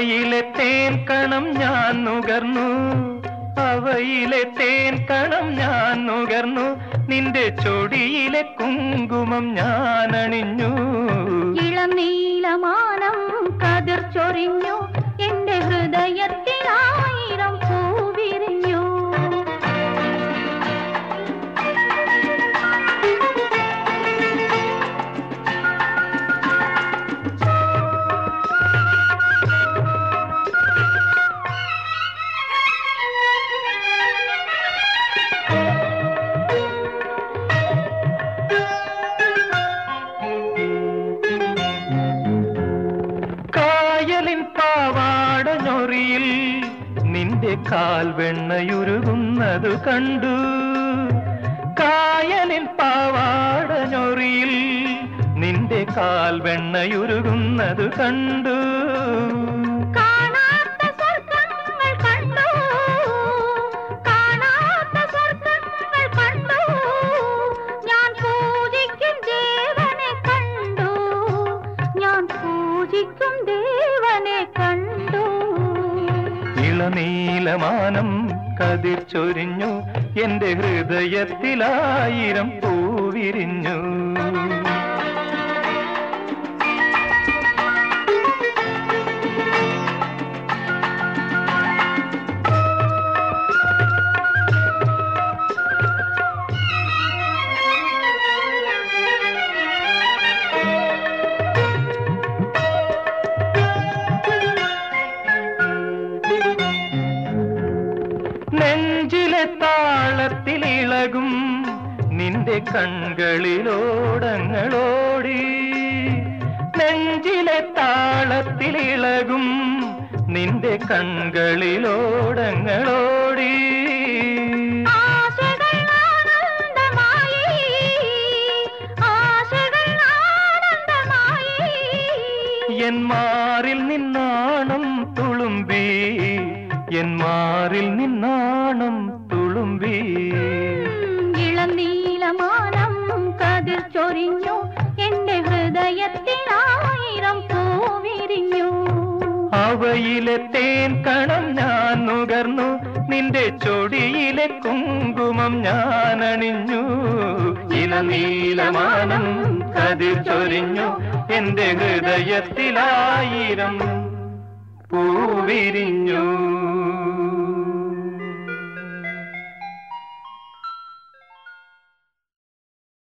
അവയിലെ തേൻ കണം ഞാൻ നുകർന്നു അവയിലെ തേൻ കണം ഞാൻ നുകർന്നു നിന്റെ ചൊടിയിലെ കുങ്കുമം ഞാൻ അണിഞ്ഞു ഇളനീലമാനം കതിർ ചൊരിഞ്ഞു എന്റെ ഹൃദയത്തിലായിരം പൂവിരിഞ്ഞു കായലിൻ പാവാട ഞൊറിയിൽ നിന്റെ കാൽ വെണ്ണയുരുകുന്നതു കണ്ടു കായലിൻ പാവാട ഞൊറിയിൽ നിന്റെ കാൽ വെണ്ണയുരുകുന്നതു കണ്ടു കാണാത്ത സ്വർഗങ്ങൾ കണ്ടു കാണാത്ത സ്വർഗങ്ങൾ കണ്ടു ഞാൻ പൂജിക്കും ദേവനെ കണ്ടു ഞാൻ പൂജിക്കും ദേവനെ കണ്ടു ഇളനീലമാനം കതിർ ചൊരിഞ്ഞു എന്റെ ഹൃദയത്തിലായിരം പൂവിരിഞ്ഞു നെഞ്ചിലെ താളത്തിലിളകും നിന്റെ കൺകളിലോടങ്ങളോടി നെഞ്ചിലെ താളത്തിലിളകും നിന്റെ കൺകളിലോടങ്ങളോടി ആശകൾ ആനന്ദമായി ആശകൾ ആനന്ദമായി എൻ മാറിൽ നിന്നാണം തുളുമ്പി എൻ മാറിൽ നിന്നാണം തുളുമ്പി ഇളനീലമാനം കതിർ ചൊരിഞ്ഞു എന്റെ ഹൃദയത്തിലായിരം പൂവിരിഞ്ഞു അവയിലെ തേൻ കണം ഞാൻ നുകർന്നു നിന്റെ ചൊടിയിലെ കുങ്കുമം ഞാൻ അണിഞ്ഞു ഇളനീലമാനം കതിർ ചൊരിഞ്ഞു എന്റെ ഹൃദയത്തിലായിരം പൂവിരിഞ്ഞു